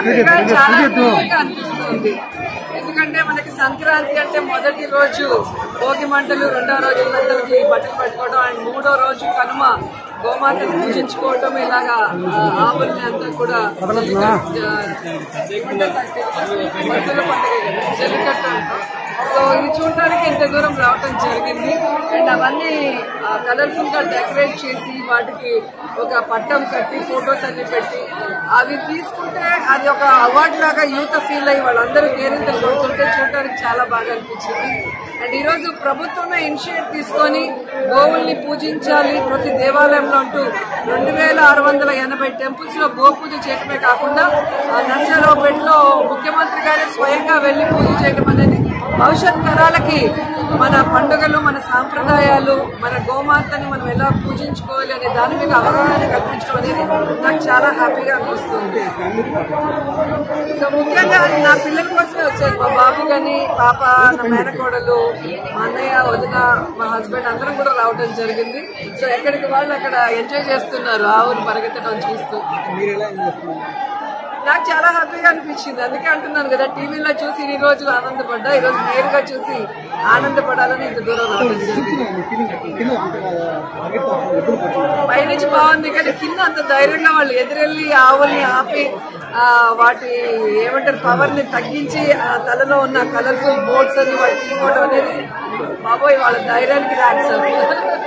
హ్యాపీగా చాలా హ్యాపీగా అనిపిస్తుంది ఎందుకంటే మనకి సంక్రాంతి అంటే మొదటి రోజు భోగి మంటలు రెండో రోజు అందరికి బట్టలు పెట్టుకోవడం అండ్ మూడో రోజు కనుమ గోమాతను పూజించుకోవటం ఇలాగా ఆ, ఆవుల్ని అంతా కూడా మధ్యలో పండుగ కదా, జల్లికట్టు అంటాం సో ఇది చూడటానికి ఇంత దూరం రావటం జరిగింది అండ్ అవన్నీ కలర్ఫుల్ గా డెకరేట్ చేసి వాటికి ఒక పట్టం కట్టి ఫొటోస్ అన్ని పెట్టి అవి తీసుకుంటే అది ఒక అవార్డ్ లాగా యూత్ ఫీల్ అయ్యి వాళ్ళందరూ కేరింతలు కొడుతుంటే చూడటానికి చాలా బాగా అనిపించింది అండ్ ఈ రోజు ప్రభుత్వమే ఇనిషియేట్ తీసుకొని గోవుల్ని పూజించాలి ప్రతి దేవాలయంలో అంటూ రెండు వేల ఆరు వందల ఎనభై టెంపుల్స్ లో గో పూజ చేయటమే కాకుండా ఆ నర్సరావుపేటలో ముఖ్యమంత్రి గారే స్వయంగా వెళ్లి పూజ చేయడం అనేది భవిష్యత్ తరాలకి మన పండుగలు మన సాంప్రదాయాలు మన గోమాతని మనం ఎలా పూజించుకోవాలి అనే దాని మీద అవగాహన కల్పించడం అనేది నాకు చాలా హ్యాపీగా అనిపిస్తుంది సో ముఖ్యంగా అది నా పిల్లల కోసమే వచ్చారు మా బాబు గాని పాప నా మేనకోడలు మా అన్నయ్య వదిన మా హస్బెండ్ అందరం కూడా రావడం జరిగింది సో ఎక్కడికి వాళ్ళు అక్కడ ఎంజాయ్ చేస్తున్నారు ఆవులు పరిగెత్తడం చూస్తూ నాకు చాలా హ్యాపీగా అనిపించింది అందుకే అంటున్నాను కదా టీవీలో చూసి ఈ రోజు ఆనందపడ్డా ఈ రోజు నేరుగా చూసి ఆనందపడాలని ఇంత దూరం రావడం జరిగింది పైనుంచి బాగుంది కానీ కింద అంత ధైర్యంగా వాళ్ళు ఎదురెళ్ళి ఆవుల్ని ఆపి ఆ, వాటి ఏమంటారు పవర్ ని తగ్గించి ఆ తలలో ఉన్న కలర్ఫుల్ బోర్డ్స్ అన్ని వాళ్ళు తీసుకోవడం అనేది బాబోయ్ వాళ్ళ ధైర్యానికి రాదు సార్